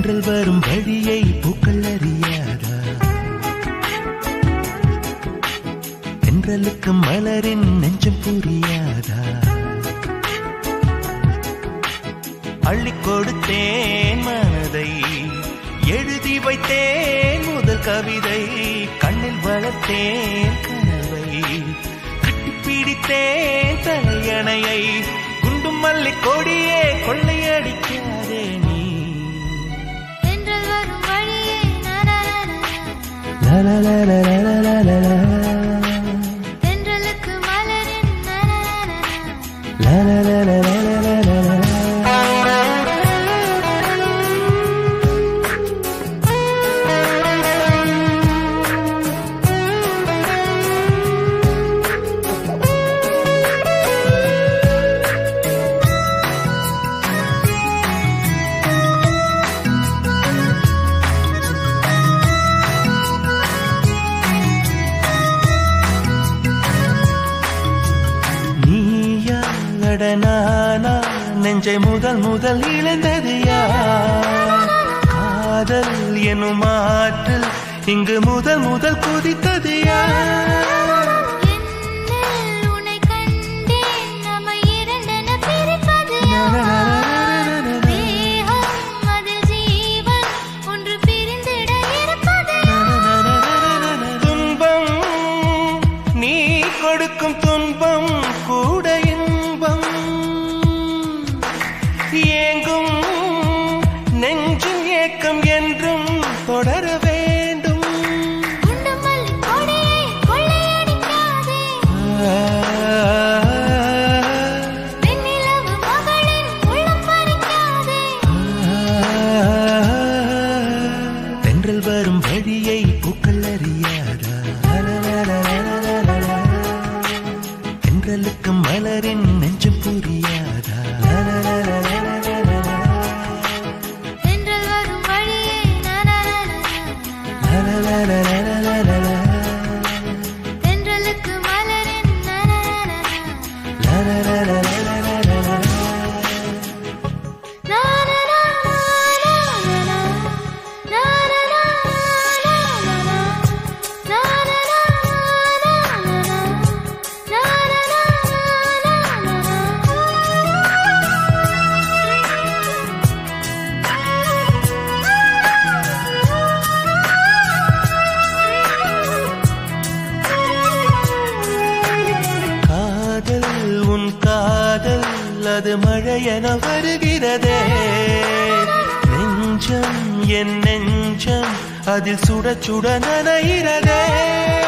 தென்றல் வரும் வழியை பூக்கள் அறியாதா தென்றலுக்கு மலரின் நெஞ்சம் புரியாதா அள்ளிக் கொடுத்தேன் மனதை எழுதி வைத்தேன் முதல் கவிதை கண்ணில் வளர்த்தேன் கனவை கட்டிப்பிடித்தேன் தலையணையை குண்டும் மல்லி கொடியே கொள்ளையடிக்காதே நீ தென்றல் வரும் வழியே லா, லா, லா, லா, லா, லா, லா, லா, லா. தென்றலுக்கு மலரின் லா, லா, லா, லா, லா, லா, லா, லா, லா. நீயா அடனானா நெஞ்சை முதல் முதல் இழந்தது யார் காதல் எனும் ஆற்றில் இங்கு முதல் முதல் குதித்தது யார் என்னில் உன்னை கண்டேன் நம்மை இரண்டென பிரிப்பது யார்? தேகம் அதில் ஜீவன் ஒன்று பிரிந்திட இருப்பது துன்பம் நீ கொடுக்கும் துன்பம் கூட இன்பம் ஏங்கும் நெஞ்சின் ஏக்கம் என்றும் தொடர வேண்டும் குண்டு மல்லி கொடியை கொள்ளையடிக்காதே வெண்ணிலவு மகளின் உள்ளம் பறிக்காதே தென்றல் வரும் வழியை பூக்கள் அறியாதா தென்றலுக்கு மலரின் நெஞ்சம் புரியாதா தென்றல் வரும் வழியே தென்றலுக்கு மலரின் காதல் உன் காதல் அது மழையென வருகிறதே நெஞ்சம் என் நெஞ்சம் அதில் சுட சுட நனைகிறதே